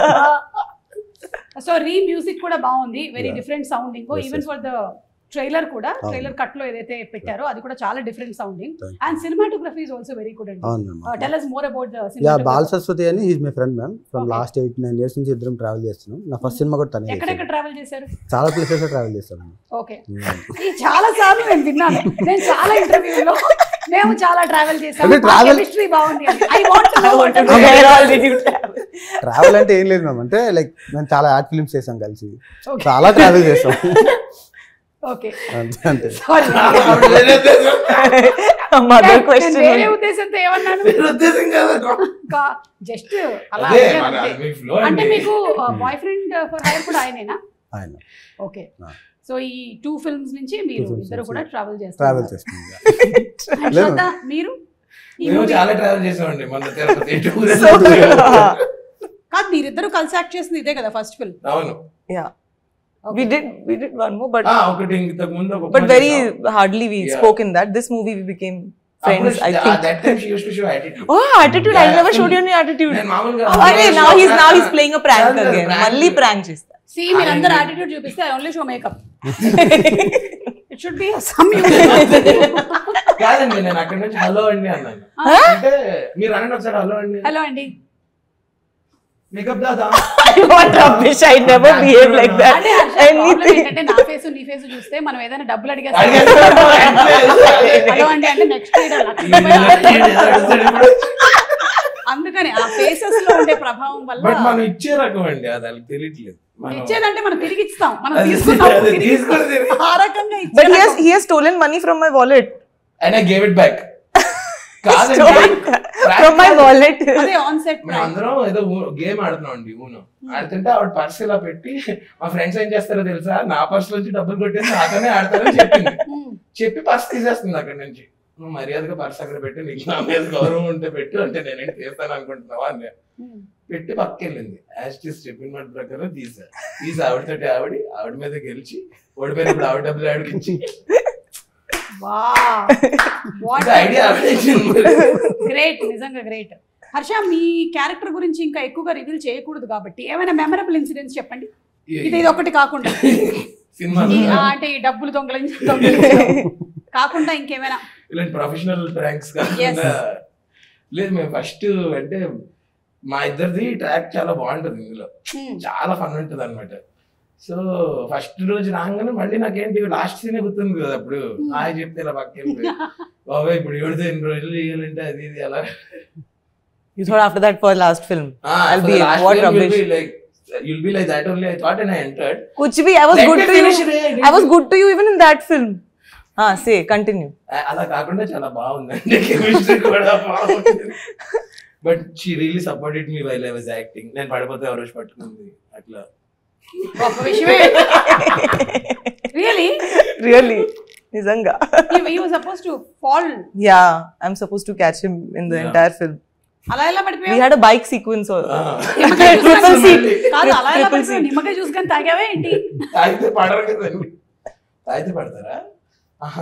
S2: సో రీ మ్యూజిక్ కూడా బాగుంది very
S4: Yeah.
S2: Different sounding
S4: Yes,
S2: even
S4: yes.
S2: For the trailer కూడా
S4: అవును.
S2: ట్రైలర్ కట్ లో ఏదైతే పెట్టారో అది కూడా చాలా different sounding
S4: Thank you.
S2: And cinematography is also very good అండి
S4: అవును ma'am
S2: tell us more about the
S4: ya Bal Saraswati అని he's my friend ma'am from
S2: Okay.
S4: Last eight nine years నుంచి ఇద్దరం ట్రావెల్ చేస్తున్నాం నా ఫస్ట్ సినిమా కూడా తనే
S2: ఎక్కడెక్కడ
S4: చేశాడు.
S2: ట్రావెల్ చేశారు
S4: చాలా ప్లేసెస్ ట్రావెల్ చేస్తాను
S2: ఓకే ఈ చాలా సార్లు నేను విన్నాను నేను చాలా ఇంటర్వ్యూలో మేము చాలా ట్రావెల్ చేసాము
S4: అంటే travel-
S2: హిస్టరీ బాగుంది I want
S1: I want to know where all did you travel?
S4: Travel అంటే ఏం లేదు మ్యామ్ అంటే లైక్ మేము చాలా యాడ్ ఫిల్మ్స్ చేసాం కలిసి
S2: Okay.
S4: చాలా ట్రావెల్ చేస్తాం
S2: ఓకే
S4: అంతే అంతే
S2: సారీ
S1: Mother
S2: నేను
S1: question.
S2: వేరే ఉద్దేశంతో ఏమన్నాను
S3: వేరే ఉద్దేశం కాదు
S2: జస్ట్ అలా
S3: అదే
S2: అడిగాను
S3: మన-
S2: అంతే.
S3: అది మీ flow
S2: అంటే
S3: అండి.
S2: మీకు బాయ్ ఫ్రెండ్ ఫర్ హైర్ కూడా ఆయనేనా
S4: ఆయన
S2: ఓకే
S4: ఆ.
S2: సో ఈ టూ ఫిల్మ్స్ నుంచి మీరు
S4: films
S2: ఇద్దరు
S4: నుంచి
S2: కూడా ట్రావెల్
S4: ట్రావెల్
S2: చేస్తారు
S4: చేస్తుంది లేదు.
S2: శ్రద్ధ, మీరు ఈ
S3: మేము
S2: movie-
S3: చాలా ట్రావెల్ చేసామండి మన తిరుపతి tour
S1: So,
S2: కాదు మీరిద్దరు కలిసి యాక్ట్ చేసింది ఇదే కదా ఫస్ట్ ఫిల్మ్
S3: అవును
S1: yeah. We did we did one more, but
S3: ఆ, ఒకటి ఇంతకు ముందు ఒక
S1: but
S3: movie
S1: very
S3: చేసాం.
S1: hardly we
S3: Yeah.
S1: spoke in that. This movie we became
S3: అప్పుడు
S1: friends. I
S3: at
S1: think.
S3: that time she used to show attitude.
S1: Oh, attitude! I
S3: Yeah,
S1: never showed you
S3: full-
S1: any attitude.
S3: నేను మామూలుగా
S1: Oh, అరే now he's now he's playing a prank
S3: Yeah,
S1: again.
S3: prank.
S1: మళ్ళీ prank చేస్తా.
S2: సి మీరందరూ
S3: ఆయన-
S2: యాటిట్యూడ్ చూపిస్తే I only show makeup it should be some
S3: కాదండి నేను అక్కడ నుంచి హలో అండి అన్నాను అంటే మీరు అనండి ఒకసారి హలో అండి
S2: హలో అండి
S3: makeup Dada
S1: What rubbish! I never behave like that.
S2: అంటే ప్రాబ్లం
S1: Anything.
S2: ఏంటంటే నా ఫేస్ నీ ఫేస్ చూస్తే మనం ఏదైనా డబ్బులు అడిగేస్తాం
S3: అడిగేస్తాడు.
S2: హలో అండి అంటే నెక్స్ట్ అందుకని ఆ ఫేసెస్ లో ఉండే ప్రభావం
S3: బట్
S2: వల్ల
S3: మనం ఇచ్చే రకం అండి అది వాళ్ళకి తెలియట్లేదు మనం-
S2: ఇచ్చేదంటే మనం తిరిగి ఇస్తాం మనం
S3: అది
S2: తీసుకున్నాం
S3: అది
S2: తిరిగి
S3: తీసుకొని
S2: ఇస్తాం.
S3: తిరిగి-
S2: ఆ రకంగా ఇచ్చే
S1: But he has
S2: రకం.
S1: he has stolen money from my wallet.
S3: And I gave it back కాదండి
S1: Stolen from my wallet.
S2: అదే ఆన్ సెట్
S3: మేము అందరం ఏదో గేమ్ ఆడుతున్నాం అండి ఊను ఆడుతుంటే ఆవిడ పర్స్ ఇలా పెట్టి మా ఫ్రెండ్స్ ఏం చేస్తారో తెలుసా నా పర్స్ నుంచి డబ్బులు కొట్టేసి నాతోనే ఆడతారని చెప్పింది చెప్పి పర్స్ తీసేస్తుంది అక్కడ నుంచి నువ్వు మర్యాదగా పర్స్ అక్కడ పెట్టి నీకు నా మీద గౌరవం ఉంటే పెట్టు అంటే నేనేం చేస్తాను అనుకుంటున్నావా అని పెట్టి పక్కకి వెళ్ళింది యాజ్ చెప్పిన మాట ప్రకారం తీసా తీసి ఆవిడతోటి ఆవిడ ఆవిడ మీద గెలిచి ఓడిపోయినప్పుడు ఆవిడ డబ్బులు ఆవిడకి ఇచ్చి ఐడియా ఆవిడ ఇచ్చింది మరి.
S2: గ్రేట్ నిజంగా గ్రేట్ హర్ష మీ క్యారెక్టర్ గురించి ఇంకా ఎక్కువగా రివీల్ చేయకూడదు కాబట్టి ఏమైనా మెమరబుల్ ఇన్సిడెంట్స్ చెప్పండి ఇది ఇది ఒకటి కాకుండా
S3: సినిమా
S2: ఈ- ఆ, అంటే ఈ డబ్బులు దొంగలించి దొంగలించడం కాకుండా ఇంకేమైనా
S3: ఇలాంటి ప్రొఫెషనల్ ప్రాంక్స్ కాకుండా లేదు మేము ఫస్ట్ అంటే మా ఇద్దరిది ట్రాక్ చాలా బాగుంటుంది ఇందులో
S2: Hmm.
S3: చాలా ఫన్ ఉంటుంది అనమాట సో ఫస్ట్ రోజు రాగానే మళ్ళీ నాకేంటి లాస్ట్ సీనే గుర్తుంది కదా అప్పుడు హాయ్ చెప్తే ఇలా పక్కకి బాబాయ్ ఇప్పుడు ఎవరితో ఎన్ని రోజులు చేయాలంటే అది ఇది అలా
S1: You thought after that for last film.
S3: Ah,
S1: I'll
S3: for
S1: be
S3: the last
S1: what
S3: film, you'll
S1: rubbish.
S3: be like you'll be like that only. I thought and I entered.
S1: Kuch bhi, I was
S3: Let
S1: good
S3: me
S1: to
S3: finish
S1: you.
S3: it, I didn't
S1: I was
S3: finish.
S1: good to you even in that film. Ah, say, continue.
S3: ఆ- అలా కాకుండా చాలా బాగుందండి కెమిస్ట్రీ కూడా బాగుంది but she really supported me while I was acting నేను పడిపోతే ఎవరో వచ్చి పట్టుకుంది అట్లా
S2: గొప్ప విషయమే really
S1: really? Nizanga.
S2: You suppose to fall
S1: yeah, I'm supposed to catch him in the
S3: Yeah.
S1: entire film.
S2: అలా ఎలా
S1: We
S2: పడిపోయావు
S1: had a bike sequence. Also.
S3: ఆ.
S2: నిమ్మకాయ జ్యూస్
S1: Triple
S2: కానీ-
S1: seat.
S2: కాదు అలా ఎలా
S1: Triple
S2: పడిపోయావు
S1: seat.
S2: నిమ్మకాయ జ్యూస్ కానీ తాగావే ఏంటి
S3: తాగితే పడరు కదండి తాగితే పడతారా ఆహా.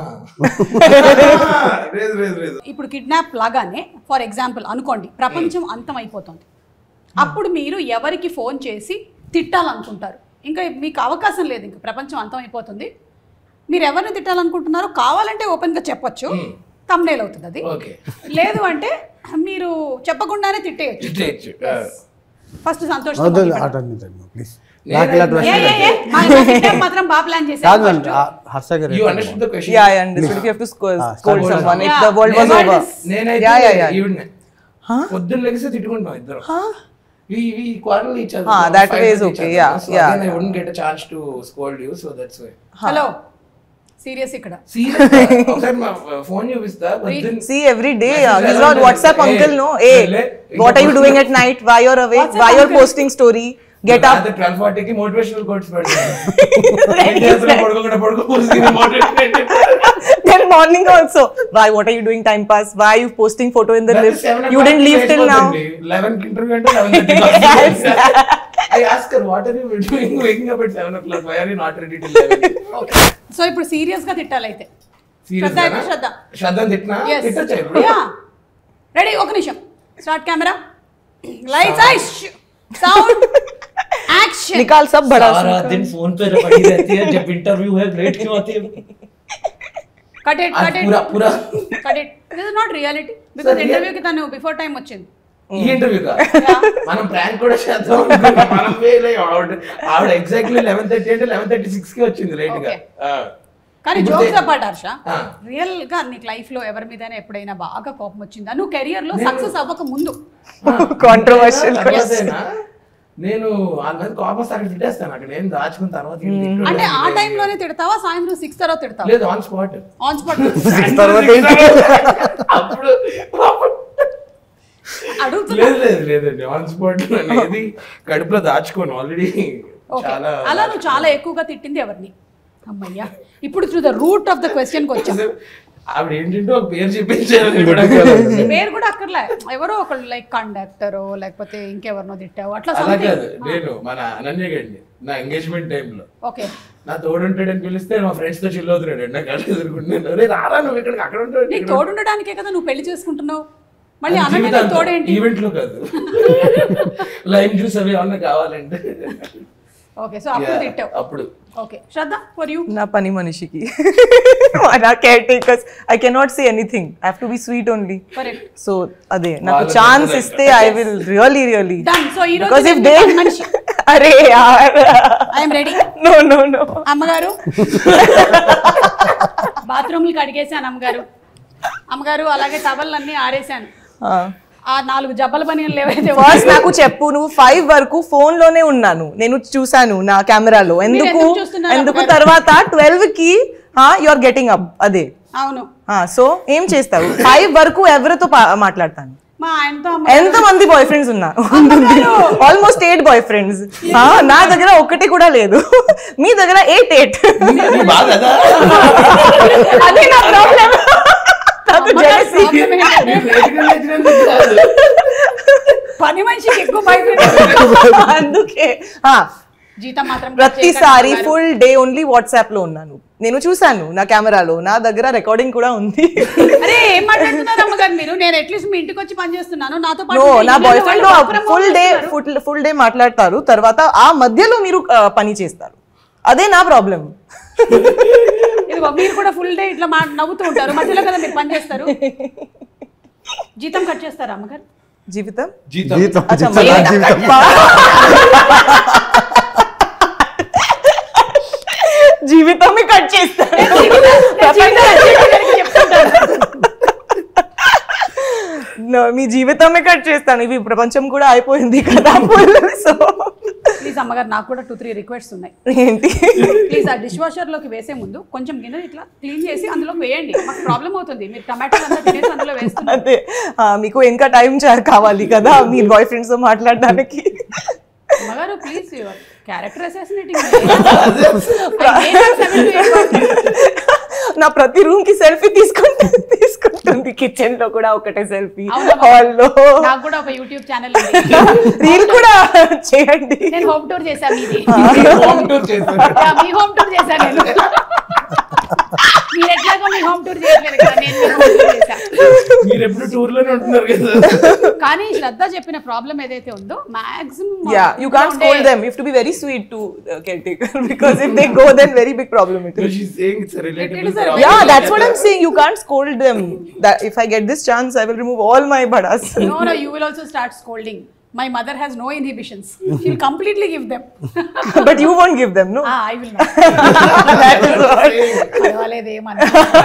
S3: లేదు లేదు లేదు
S2: ఇప్పుడు కిడ్నాప్ లాగానే ఫర్ ఎగ్జాంపుల్ అనుకోండి ప్రపంచం అంతం అయిపోతుంది అప్పుడు మీరు ఎవరికి ఫోన్ చేసి తిట్టాలనుకుంటారు ఇంకా మీకు అవకాశం లేదు ఇంకా ప్రపంచం అంతం అయిపోతుంది మీరు ఎవరిని తిట్టాలనుకుంటున్నారో కావాలంటే ఓపెన్గా చెప్పొచ్చు
S3: Hmm.
S2: తమ్నేల్ అవుతుంది అది
S3: ఓకే
S2: లేదు అంటే మీరు చెప్పకుండానే తిట్టేయచ్చు
S3: తిట్టేయచ్చు
S2: ఫస్ట్ సంతోష్
S4: వద్దు అటెండ్ ప్లీజ్ నాకు ఇలా twist
S2: మాత్రం బాగా ప్లాన్
S4: కాదు
S2: చేశారు
S4: మేడం ఆ Harsha garu
S3: you understood the question
S1: Yeah, I understood. If you have to scold,
S4: Ah,
S1: scold
S4: start
S1: someone, if
S2: Yeah.
S1: the world was
S2: Never
S1: over.
S2: this.
S3: నేనైతే
S1: Yeah, yeah, yeah.
S3: ఈవిడ్నే
S1: Huh?
S3: పొద్దున్న లెగిసి తిట్టుకుంటాం ఇద్దరు
S1: Huh?
S3: we we quarrel each other.
S1: Ah,
S3: we
S1: that
S3: fight
S1: way
S3: with
S1: is
S3: each
S1: okay,
S3: other.
S1: yeah,
S3: So
S1: yeah.
S3: again, I wouldn't get a chance to scold you, so that's why.
S2: Hello serious ఇక్కడ
S3: Serious ఒకసారి మా ఫోన్ చూపిస్తా పొద్దున్న
S1: See, every day,
S3: Message
S1: uh, he's
S3: ఎలా
S1: not
S3: ఉంటుంది?
S1: WhatsApp
S3: Hey,
S1: uncle, no? Hey,
S3: వెళ్ళే,
S1: what
S3: ఇంకా
S1: are you doing at night? Why you're awake?
S2: WhatsApp
S1: Why you're
S2: uncle.
S1: posting story? Get up.
S3: Twelve ఫార్టీకి మోటివేషనల్ కోట్స్ పెడతాను పడుకోకుండా పడుకోపోసి motivation
S1: Then morning also. Why? What are you doing time pass? Why are you posting photo in the lift? You didn't leave till now.
S3: Eleven కి ఇంటర్వ్యూ అంటే eleven
S1: Yes.
S3: I ask what are you doing waking up at seven o'clock why are you not ready till eleven
S2: so ఇప్పుడు సీరియస్ గా తిట్టాలి అయితే
S3: సీరియస్
S2: శ్రద్ధ అయితే శ్రద్ధ
S3: శ్రద్ధ తిట్టినా తిట్టచ్చా ఇప్పుడు
S2: రెడీ ఒక నిమిషం స్టార్ట్ కెమెరా లైట్స్ ఐస్ సౌండ్ యాక్షన్
S1: निकाल सब बड़ा
S3: सारा दिन फोन पे पड़ी रहती है जब इंटरव्यू है लेट क्यों आती है
S2: కట్ ఇట్
S3: आज
S2: కట్ ఇట్
S3: पूरा पूरा
S2: cut it this is not reality because
S3: Sir,
S2: interview కి తను బిఫోర్ టైం వచ్చింది
S3: ఈ ఇంటర్వ్యూ కా మనం ప్రాంక్ కూడా చేద్దాం అనుకున్నాం. మనం వేలే ఆవిడ ఆవిడ ఎగ్జాక్ట్లీ లెవెన్ థర్టీ అంటే లెవెన్ థర్టీ సిక్స్ కి వచ్చింది లేట్ గా
S2: Okay. కానీ
S3: ఇప్పుడు
S2: జోక్స్
S3: తే-
S2: అపార్ట్ హర్ష
S3: ఆ.
S2: రియల్ గా నీకు లైఫ్ లో ఎవరి మీద ఎప్పుడైనా బాగా కోపం వచ్చిందా నువ్వు కెరియర్ లో
S3: నేను-
S2: సక్సెస్ అవ్వక ముందు
S1: Controversial
S3: తర్వాతేనా? నేను వాళ్ళ మీద కోపం వస్తే అక్కడ తిట్టేస్తాను అక్కడ ఏం దాచుకున్న తర్వాత వీళ్ళు తిట్టడం
S2: అంటే ఆ
S3: లేదు.
S2: టైంలోనే తిడతావా సాయంత్రం సిక్స్ తర్వాత తిడతావా
S3: లేదు ఆన్ స్పాట్
S2: ఆన్ స్పాట్
S4: తర్వాత ఏంటి?
S3: అప్పుడు అప్పుడు-
S2: అడుగుతున్నా
S3: లేదు లేదు లేదండి ఆన్ స్పాట్ అనేది కడుపులో దాచుకోను ఆల్రెడీ
S2: ఓకే
S3: చాలా
S2: అలా నువ్వు చాలా ఎక్కువగా తిట్టింది ఎవరిని అమ్మయ్యా ఇప్పుడు to the root of the question కి వచ్చాం
S3: ఆవిడ ఏంటంటే ఒక పేరు చెప్పించారు
S2: పేరు కూడా అక్కర్లే ఎవరో ఒకళ్ళు లైక్ కండక్టరో లేకపోతే ఇంకెవరినో తిట్టావు అట్లా
S3: అలా
S2: సంథింగ్
S3: కాదు నేను మన అనన్య గండి నా ఎంగేజ్మెంట్ టైంలో
S2: ఓకే
S3: నా తోడుంటాడని పిలిస్తే మా ఫ్రెండ్స్ తో చిల్ అవుతున్నాడు నాకు అక్కడ ఎదుర్కొంటున్నాను రే రారా నువ్వు ఇక్కడికి అక్కడ ఉంటాడు
S2: నీకు తోడుండడానికే కదా నువ్వు పెళ్లి చేసుకుంటున్నావు మళ్ళీ అన్నట్టు తోడేంటి
S3: ఈవెంట్ లో కాదు లైమ్ జ్యూస్ అవి ఏమన్నా కావాలంటే
S2: ఓకే సో అప్పుడు
S3: Yeah,
S2: తిట్టావు
S3: అప్పుడు
S2: ఓకే శ్రద్ధ ఫర్ యూ
S1: నా పని మనిషికి నా caretakers I cannot say anything I have to be sweet only
S2: correct
S1: so అదే నాకు
S3: వాళ్ళ
S1: ఛాన్స్
S3: దగ్గర
S1: ఇస్తే I will really really
S2: done so ఈ
S1: బికాస్
S2: రోజు
S1: ఇఫ్ దే
S2: మనిషి
S1: అరే యార్
S2: I'm ready
S1: no no no
S2: అమ్మగారు బాత్రూమ్లకి అడిగేశాను అమ్మగారు అమ్మగారు అలాగే టవల్లన్నీ ఆరేశాను ఆ నాలుగు జబ్బల పనిలు ఏవైతే
S1: ఫస్ట్ నాకు చెప్పు నువ్వు ఫైవ్ వరకు ఫోన్ లోనే ఉన్నాను నేను చూసాను నా కెమెరాలో ఎందుకు
S2: ఎందుకు చూస్తున్నారు
S1: ఎందుకు
S2: అమ్మగారు?
S1: తర్వాత ట్వెల్వ్ కి యు ఆర్ గెటింగ్ అప్ అదే
S2: అవును
S1: సో ఏం చేస్తావు ఫైవ్ వరకు ఎవరితో పా- మాట్లాడతాను
S2: మా ఆయనతో అమ్మ
S1: ఎంత మంది బాయ్ ఫ్రెండ్స్ ఉన్నారు ఆల్మోస్ట్ ఎయిట్ బాయ్ ఫ్రెండ్స్ నా దగ్గర ఒకటి కూడా లేదు మీ దగ్గర ఎయిట్ ఎయిట్
S3: నీ బాధ అదా
S1: అదే నా ప్రాబ్లం
S2: అమ్మగారి problem ఏంటంటే
S3: నీకు లేటుగా లేచినందుకు కాదు.
S2: పని మనిషికి ఎక్కువ భయపడి
S1: అందుకే ఆ,
S2: జీతం మాత్రం
S1: ప్రతిసారి ఫుల్ డే ఓన్లీ వాట్సాప్ లో ఉన్నాను నేను చూసాను నా కెమెరాలో నా దగ్గర రికార్డింగ్ కూడా ఉంది
S2: అరే ఏం మాట్లాడుతున్నారు అమ్మగారు మీరు నేను అట్లీస్ట్ మీ ఇంటికి వచ్చి పని చేస్తున్నాను నాతో పాటు
S1: నో
S2: మీ
S1: నా
S2: ఇళ్ళలో
S1: బాయ్
S2: వాళ్ళు
S1: ఫ్రెండ్
S2: కాపురం
S1: ఫుల్ డే
S2: చేస్తున్నారు.
S1: ఫుల్ ఫుల్ డే మాట్లాడతారు తర్వాత ఆ మధ్యలో మీరు ఆ, పని చేస్తారు అదే నా ప్రాబ్లం
S2: ఇదిగో మీరు కూడా ఫుల్ డే ఇట్లా మా నవ్వుతూ ఉంటారు మధ్యలో కదా మీరు పని చేస్తారు జీతం కట్ చేస్తారా అమ్మగారు
S1: జీవితం
S3: జీతం
S4: జీవితం
S1: అచ్చా,
S4: జీవితం, నా
S1: మళ్ళీ
S4: జీవితం
S1: జీవితమే కట్ చేస్తారు No, మీ జీవితమే కట్ చేస్తాను ఇవి ప్రపంచం కూడా అయిపోయింది కదా సో
S2: ప్లీజ్ అమ్మగారు నాకు కూడా టూ త్రీ రిక్వెస్ట్స్ ఉన్నాయి
S1: ఏంటి
S2: ప్లీజ్ ఆ డిష్ వాషర్ లోకి వేసే ముందు కొంచెం గిన్నె ఇట్లా క్లీన్ చేసి అందులో వేయండి మాకు ప్రాబ్లం అవుతుంది మీరు టమాటోలు అంతా తినేసి అందులో వేస్తున్నారు
S1: అదే ఆ, మీకు ఇంకా టైం కావాలి కదా మీ బాయ్ ఫ్రెండ్స్ తో మాట్లాడడానికి
S2: అమ్మగారు ప్లీజ్ క్యారెక్టర్ అసాసినేటింగ్
S1: నా ప్రతి రూమ్ కి సెల్ఫీ తీసుకుంటా తీసుకుంటుంది కిచెన్ లో కూడా ఒకటే సెల్ఫీ
S2: అవునా?
S1: హాల్ లో
S2: నాకు కూడా ఒక యూట్యూబ్ ఛానల్
S1: రీల్ కూడా చేయండి
S2: నేను హోమ్ టూర్ చేశాను ఇది
S3: హోమ్ టూర్ చేశారు
S2: యా, మీ హోమ్ టూర్ చేశాను నేను మీరు ఎట్లాగో మీ హోమ్ టూర్ చేయట్లేదు కదా నేను మీ home tour చేశా
S3: మీరు ఎప్పుడు టూర్ లోనే ఉంటున్నారు కదా
S2: కానీ శ్రద్ధ చెప్పిన ప్రాబ్లం ఏదైతే ఉందో maximum
S1: Yeah, you can't scold them. You have to be very sweet to uh, caretaker because if they go, then very big problem it
S3: So
S1: is.
S3: she's saying it's a relatable
S2: is a
S3: problem.
S1: Yeah, that's what I'm saying. You can't scold them. That if I get this chance, I will remove all my badas.
S2: No, no, you will also start scolding. My mother has no inhibitions. She'll completely give them.
S1: but you won't give them, no?
S2: ah, I will not.
S1: that is what.
S2: పర్వాలేదు ఏమన్నా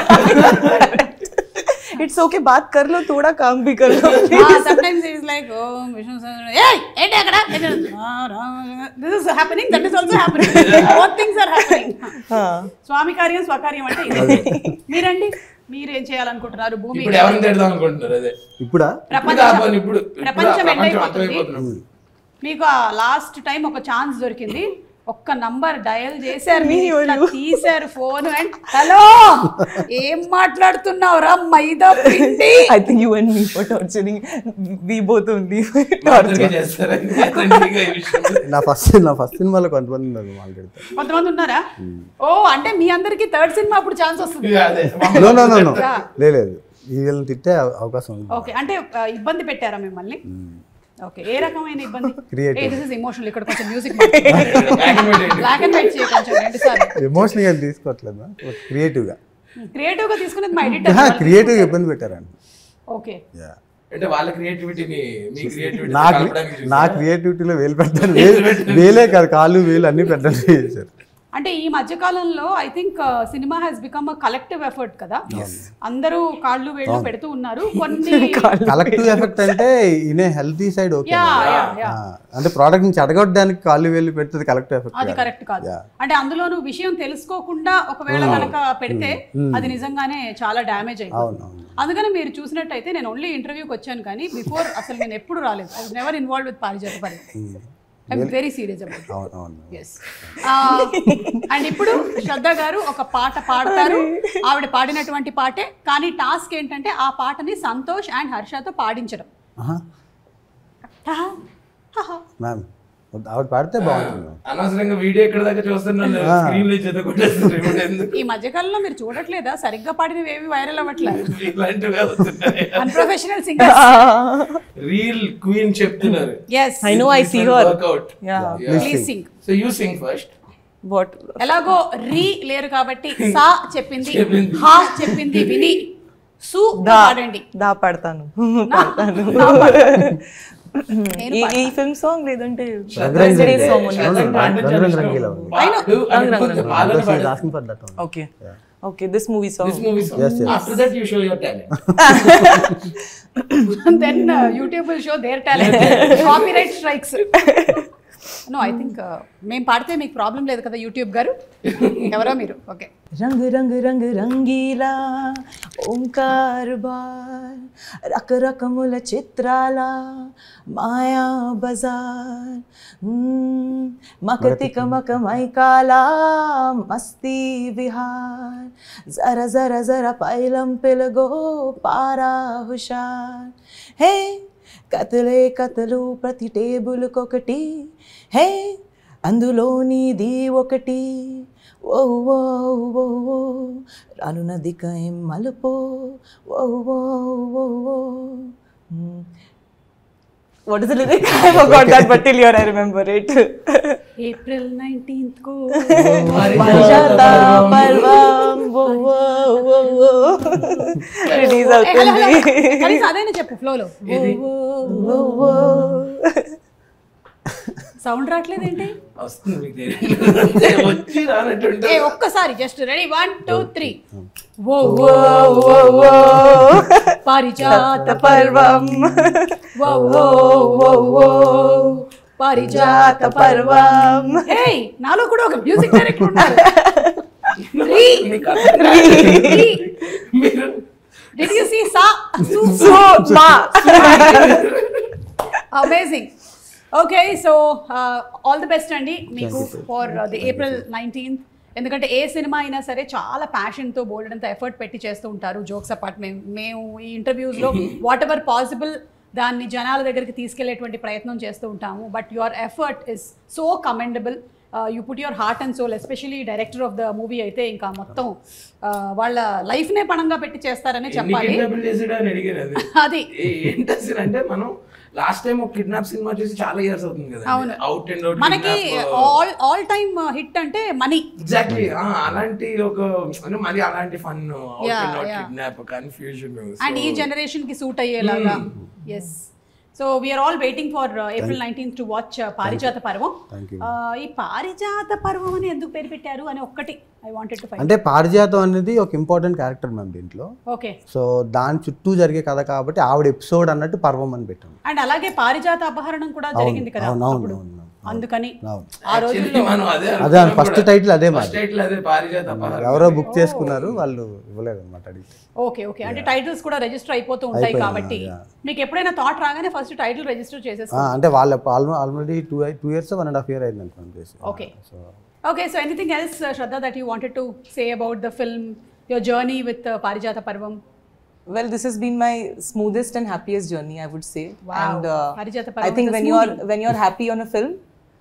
S1: It's okay. बात कर लो थोड़ा काम भी कर लो.
S2: Sometimes it's like oh Vishnu ఏయ్ ఏంటి అక్కడ this is happening that is also happening both things are happening
S1: हाँ.
S2: స్వామి కార్యం స్వకార్యం అంటే ఇదే. మీరండి మీరు ఏం చేయాలనుకుంటున్నారు భూమి
S3: ఇప్పుడు ఎవరిని తిడదాం అనుకుంటున్నారు అదే
S4: ఇప్పుడా
S3: ఇప్పుడు
S2: ప్రపంచం
S3: కాకపోతే ఇప్పుడు ఇప్పుడు
S2: ప్రపంచం
S3: ప్రపంచం
S2: ఎండైపోతుంది.
S3: అంతమైపోతున్నాం
S2: మీకు ఆ లాస్ట్ టైం ఒక ఛాన్స్ దొరికింది ఒక్క నంబర్ డయల్ చేశారు మీరు
S1: Me or
S2: ఇట్లా
S1: you?
S2: తీశారు ఫోన్ అండ్ హలో ఏం మాట్లాడుతున్నావు రా మైదా పిండి
S1: I think you and me for torturing. We both only.
S3: మామూలుగా చేస్తారని trendy-గా ఈ విషయంలో.
S4: నా ఫస్ట్ నా ఫస్ట్ సినిమాలో కొంతమంది ఉన్నారు మాట్లాడితే
S2: కొంతమంది ఉన్నారా ఓ అంటే మీ అందరికి థర్డ్ సినిమా అప్పుడు ఛాన్స్ వస్తుంది
S3: ఇక అదే
S4: no no no no
S2: Yeah.
S4: లేదు ఈ వీళ్ళని తిట్టే అవకాశం ఉంది
S2: ఓకే అంటే ఆ, ఇబ్బంది పెట్టారా మిమ్మల్ని ఓకే ఏ రకమైన ఇబ్బంది
S4: Creative.
S2: దిస్ ఇస్ ఎమోషనల్ ఇక్కడ కొంచెం మ్యూజిక్
S3: Black and white ఏంటి?
S2: బ్లాక్ అండ్ వైట్ చేయ కొంచెం రెండు సార్లు
S4: ఎమోషనల్ గా తీసుకోవట్లేదు క్రియేటివ్ గా
S2: క్రియేటివ్ గా తీసుకునేది మా ఎడిటర్
S4: క్రియేటివ్ గా ఇబ్బంది పెట్టారండి
S2: ఓకే
S4: Yeah.
S3: అంటే వాళ్ళ క్రియేటివిటీని మీ క్రియేటివిటీ
S4: నా నా క్రియేటివిటీలో వేలు పెట్టారు వేలు వేలే కాదు కాళ్ళు వేలు అన్ని పెట్టారు చేశారు
S2: అంటే ఈ మధ్య కాలంలో I think cinema has become a collective effort కదా అందరూ కాళ్ళు వేళ్ళు పెడుతూ ఉన్నారు కొన్ని
S4: కలెక్టివ్ ఎఫెక్ట్ అంటే in healthy side okay
S2: Yeah, yeah, yeah.
S4: అంటే ప్రోడక్ట్ నుంచి అడగొట్టడానికి కాళ్ళు వెళ్ళి పెడుతుంది కలెక్టివ్
S2: అది
S4: ఎఫెక్ట్
S2: కరెక్ట్ కాదు
S4: Yeah.
S2: అంటే అందులోనూ విషయం తెలుసుకోకుండా ఒకవేళ కనుక పెడితే అది నిజంగానే చాలా డ్యామేజ్ అయిపోతుంది
S4: అవును అవును
S2: అందుకని మీరు చూసినట్టయితే నేను ఓన్లీ ఇంటర్వ్యూకి వచ్చాను కానీ బిఫోర్ అసలు నేను ఎప్పుడు రాలేదు ఐ నెవర్ ఇన్వాల్వ్ విత్ పారిజాత పరి ఐఎమ్ వెరీ సీరియస్ అబౌట్
S4: అవును అవును
S2: ఎస్ అండ్ ఇప్పుడు శ్రద్ధ గారు ఒక పాట పాడతారు ఆవిడ పాడినటువంటి పాటే కానీ టాస్క్ ఏంటంటే ఆ పాటని సంతోష్ అండ్ హర్షతో పాడించడం
S4: మ్యామ్ ఆవిడ పాడితే బాగుంటుంది ma'am.
S3: అనవసరంగా వీడియో ఎక్కడ దాకా చూస్తున్నాను స్క్రీన్ లో చేత కొట్టేస్తారు ఇప్పుడు ఎందుకు
S2: ఈ మధ్యకాలంలో మీరు చూడట్లేదా సరిగ్గా పాడినవి ఏవి వైరల్ అవ్వట్లేదు
S3: ఇలాంటివి అవుతున్నాయి
S2: అన్ప్రొఫెషనల్ సింగర్
S3: రీల్ క్వీన్ చెప్తున్నారు
S2: yes
S1: I know I see her.
S3: Work out
S1: Yeah.
S2: Please sing
S3: so you sing first
S1: What?
S2: ఎలాగో రీ లేరు కాబట్టి సా చెప్పింది
S3: చెప్పింది.
S2: హా చెప్పింది విని సు
S1: దా
S2: పాడండి
S1: దా పడతాను
S2: నా-
S1: పాడతాను
S2: నా పాడు. నేను
S1: ఈ- ఈ ఫిల్మ్ సాంగ్ లేదంటే
S4: రంగ్ రంగ్
S1: Yesterday song
S4: రంగ్
S1: ఉంది.
S4: రంగ్ రంగ్ రంగ్ రంగీలా ఉంది.
S3: పాటలు
S4: asking for that one.
S1: Okay. Okay, this movie song.
S3: This movie
S4: Yes, yes.
S3: After that you show your talent
S2: then YouTube will show their talent copyright strikes no I think మేము పాడితే మీకు ప్రాబ్లం లేదు కదా యూట్యూబ్ గారు ఎవరో మీరు ఓకే
S1: रंग रंग रंग रंगीला ఓంకార బార్ రకరకముల చిత్రాల మాయా బజార్ మ్మ్, మకతిక మకమైకాల మస్తీ విహార్ జర జర జర పైలం పిలగో పారా హుషార్ హే కథలే కథలు ప్రతి టేబుల్కొకటి హే అందులో నీది ఒకటి ఓ ఓ ఓ ఓ రానున్నది కయం మలుపో ఓ ఓ ఓ ఓ what is the lyric I forgot that but till your I remember it
S2: April nineteenth కు
S1: పారిజాత పర్వం ఓ ఓ ఓ ఓ రిలీజ్
S2: ఏ, హలో, హలో.
S1: అవుతుంది
S2: కనీసం అదైనా చెప్పు ఫ్లోలో
S1: ఓ ఓ
S2: సౌండ్ రావట్లేదు ఏంటి
S3: వస్తుంది మీకు తెలియదు. వచ్చి రానట్టుంటే
S2: ఏ ఒక్కసారి just ready one two three ఓ
S1: ఓ ఓ ఓ
S2: పారిజాత
S1: పర్వం
S2: ఓ ఓ ఓ ఓ పారిజాత పర్వం హే నాలో కూడా ఒక మ్యూజిక్ డైరెక్టర్ ఉన్నారు రీ
S3: మీకు అర్థం
S2: రీ
S3: మీరు
S2: did you see saw
S1: so మా
S2: amazing okay so all the best అండి మీకు ఫర్ ది ఏప్రిల్ నైన్టీన్త్ ఎందుకంటే ఏ సినిమా అయినా సరే చాలా ప్యాషన్తో బోల్డంత ఎఫర్ట్ పెట్టి చేస్తూ ఉంటారు జోక్స్ అపార్ట్ మేము మేము ఈ ఇంటర్వ్యూస్లో వాట్ ఎవర్ పాసిబుల్ దాన్ని జనాల దగ్గరికి తీసుకెళ్లేటువంటి ప్రయత్నం చేస్తూ ఉంటాము but your effort is so commendable you put your heart and soul especially director of the movie అయితే ఇంకా మొత్తం uh, వాళ్ళ లైఫ్నే పణంగా పెట్టి చేస్తారనే
S3: ఎన్ని
S2: చెప్పాలి
S3: kidnapping చేసాడు అని అడిగారు అది
S2: అది
S3: ఏ- ఏంటి అసలు అంటే మనం లాస్ట్ టైం ఒక కిడ్నాప్ సినిమా చూసి చాలా ఇయర్స్ అవుతుంది కదా
S2: అవును.
S3: అవుట్ అండ్ అవుట్
S2: మనకి ఆల్ ఆల్ టైమ్ హిట్ అంటే మనీ
S3: ఎగ్జాక్ట్లీ అలాంటి ఒక అంటే మరి అలాంటి fun out
S2: Yeah,
S3: and out
S2: yeah.
S3: Kidnap confusion
S2: and ఈ జనరేషన్ కి సూట్ అయ్యేలాగా yes so we are all waiting for April nineteenth to watch Parijatha Parvam
S4: Thank you.
S2: Uh, ఈ పారిజాత పర్వం అని ఎందుకు పేరు పెట్టారు అని ఒక్కటి ఐ వాంటెడ్ టు ఫైండ్
S4: అంటే పారిజాతం అనేది ఒక ఇంపార్టెంట్ క్యారెక్టర్ మ్యామ్ దీంట్లో
S2: ఓకే
S4: సో దాని చుట్టూ జరిగే కథ కాబట్టి ఆవిడ ఎపిసోడ్ అన్నట్టు పర్వం అని పెట్టాం
S2: అండ్ అలాగే పారిజాత అపహరణం కూడా జరిగింది కదా
S4: అవును, అవును,
S2: అప్పుడు
S4: అవును, అవును.
S2: అందుకని
S4: అవును.
S2: ఆ రోజుల్లో
S3: మనం అదే
S4: అదే ఫస్ట్ టైటిల్ అదే
S3: ఫస్ట్
S4: మాది
S3: టైటిల్ అదే పారిజాత అపహరణ.
S4: ఎవరో బుక్ చేసుకున్నారు వాళ్ళు ఇవ్వలేదు అనమాట అడిగితే
S2: ఓకే ఓకే అంటే టైటిల్స్ కూడా రిజిస్టర్ అయిపోతూ ఉంటాయి
S4: అయిపోయాయి,
S2: కాబట్టి
S4: yeah.
S2: మీకు ఎప్పుడైనా థాట్ రాగానే ఫస్ట్ టైటిల్ రిజిస్టర్
S4: ఆ,
S2: చేసేసుకో
S4: అంటే వాళ్ళ already two two years one and half year అయింది అనుకోండి చేసి
S2: Okay.
S4: So
S2: Okay, so anything else, uh, Shraddha, that you wanted to say about the film, your journey with uh, Parijata Parvam?
S1: Well, this has been my smoothest and happiest journey, I would say.
S2: Wow.
S1: And uh,
S2: Parijata
S1: I
S2: Parvam
S1: think
S2: is a
S1: when you are
S2: smoothie.
S1: when you're happy on a film,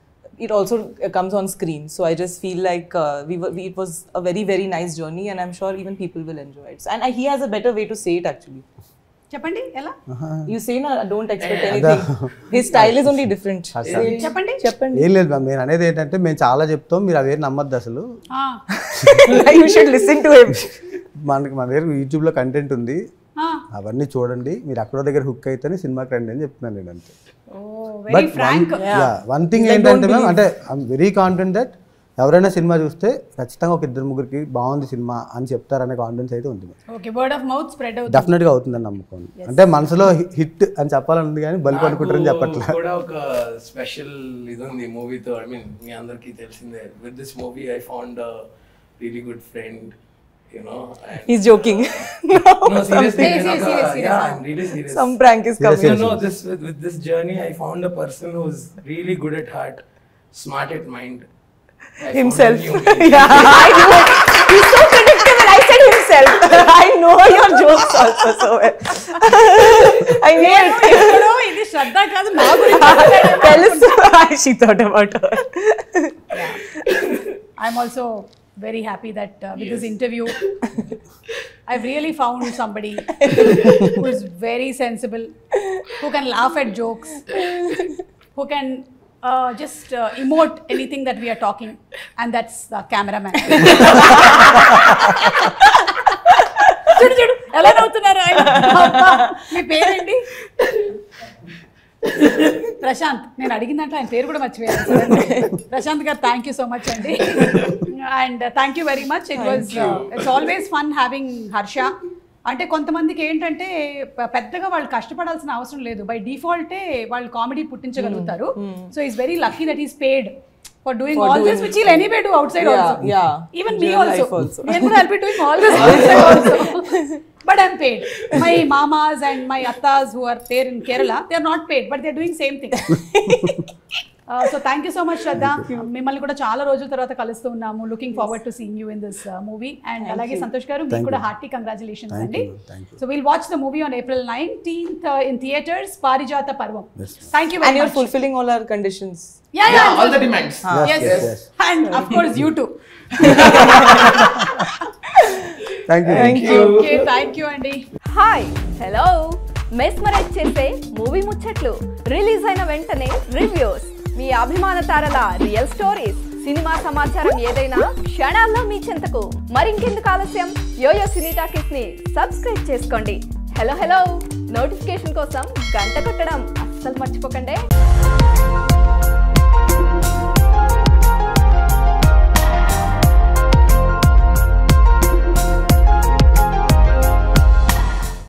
S1: it also uh, comes on screen. So I just feel like uh, we were we, it was a very very nice journey, and I'm sure even people will enjoy it. And uh, he has a better way to say it actually.
S2: చెప్పండి ఎలా
S1: You say na, don't expect anything. His style is only different. Say-
S2: చెప్పండి
S1: చెప్పండి.
S4: ఏం లేదు మ్యామ్ నేను అనేది ఏంటంటే మేము చాలా చెప్తాం మీరు అవేం నమ్మద్దు అసలు
S2: Ah,
S1: you should listen to him.
S4: మనకి మన దగ్గర యూట్యూబ్లో కంటెంట్ ఉంది
S2: ah.
S4: అవన్నీ చూడండి మీరు అక్కడో దగ్గర హుక్ అయితేనే సినిమాకి రండి అని చెప్తున్నాను నేను అంతే
S2: Oh, very frank.
S4: One thing ఏంటంటే మ్యామ్ అంటే ఐఎమ్ వెరీ కాన్ఫిడెంట్ దట్ ఎవరైనా సినిమా చూస్తే ఖచ్చితంగా ఒక ఇద్దరు ముగ్గురికి బాగుంది సినిమా అని చెప్తారనే కాన్ఫిడెన్స్ అయితే ఉంది
S2: okay word of mouth spread అవుతుంది
S4: డెఫినెట్గా అవుతుందని నమ్మకం అంటే మనసులో హిట్ అని చెప్పాలని ఉంది కానీ బలి పడుకుంటారని
S3: నాకు
S4: చెప్పట్లే
S3: కూడా ఒక స్పెషల్ ఇది ఉంది మూవీతో ఐ మీన్ మీ అందరికీ తెలిసిందే with this movie I found really good friend you know
S1: He's joking.
S3: No, seriously,
S2: Serious,
S3: నేను ఒక-
S2: serious, serious.
S3: yeah, I'm really serious.
S1: Some prank is
S4: Serious,
S1: coming.
S3: You know, this with, with this journey, I found a person who's really good at heart, smart at mind. I found a
S1: Himself.
S3: new me.
S1: yeah, I knew it. He's so predictable. I said himself. I know your jokes also so well. I knew
S2: నేను
S1: it.
S2: ఎక్కడో ఇది శ్రద్ధ కాదు నా గురించి
S1: తెలుసు she thought about her.
S2: I'm also very happy that with this interview I really found somebody who is very sensible who can laugh at jokes who can just emote anything that we're talking and that's the cameraman చూడు చూడు ఎలా నవ్వుతున్నారు ఆయన అబ్బా, మీ పేరేంటి ప్రశాంత్ నేను అడిగిన దాంట్లో ఆయన పేరు కూడా మర్చిపోయాను చూడండి. ప్రశాంత్ గారు థ్యాంక్ యూ సో మచ్ అండి and thank you very much it was it's always fun having Harsha అంటే కొంతమందికి ఏంటంటే ప- పెద్దగా వాళ్ళు కష్టపడాల్సిన అవసరం లేదు బై డిఫాల్టే వాళ్ళు కామెడీ పుట్టించగలుగుతారు so is very lucky that is paid for doing
S1: For
S2: all this
S1: doing-
S2: which he'll anyway do outside
S1: Yeah,
S2: also
S1: yeah.
S2: Even me
S1: Real
S2: also
S1: life also.
S2: నేను కూడా help doing all this outside also but i'm paid my mamas and my attas who are there in kerala they are not paid but they're doing same thing so thank you so much Shraddha మిమ్మల్ని కూడా చాలా రోజుల తర్వాత కలుస్తూ ఉన్నాము looking forward to seeing you in this movie and అలాగే సంతోష్ గారు మీకు
S4: Thank
S2: కూడా
S4: you.
S2: హార్టీ కంగ్రాచులేషన్స్
S4: Thank
S2: అండి
S4: you, thank you.
S2: So will watch the movie on April nineteenth in theatres Parijatha Parvam
S4: Yes.
S2: Thank you
S1: And
S2: very
S1: you're
S2: much
S1: fulfilling all our conditions.
S2: Yeah
S3: Yeah, all the demands.
S2: yes
S4: yes, yes.
S2: and of course you too
S4: thank you
S1: Thank you.
S2: okay thank you అండి
S5: హాయ్ హలో మెస్మరైజ్ చేసే మూవీ ముచ్చట్లు రిలీజ్ అయిన వెంటనే రివ్యూస్ మీ అభిమాన తారల రియల్ స్టోరీస్ సినిమా సమాచారం ఏదైనా క్షణాల్లో మీ చెంతకు మరింకెందుకు ఆలస్యం యోయో సినీ టాకీస్ ని సబ్స్క్రైబ్ చేసుకోండి హలో హలో నోటిఫికేషన్ కోసం గంట కొట్టడం అస్సలు మర్చిపోకండి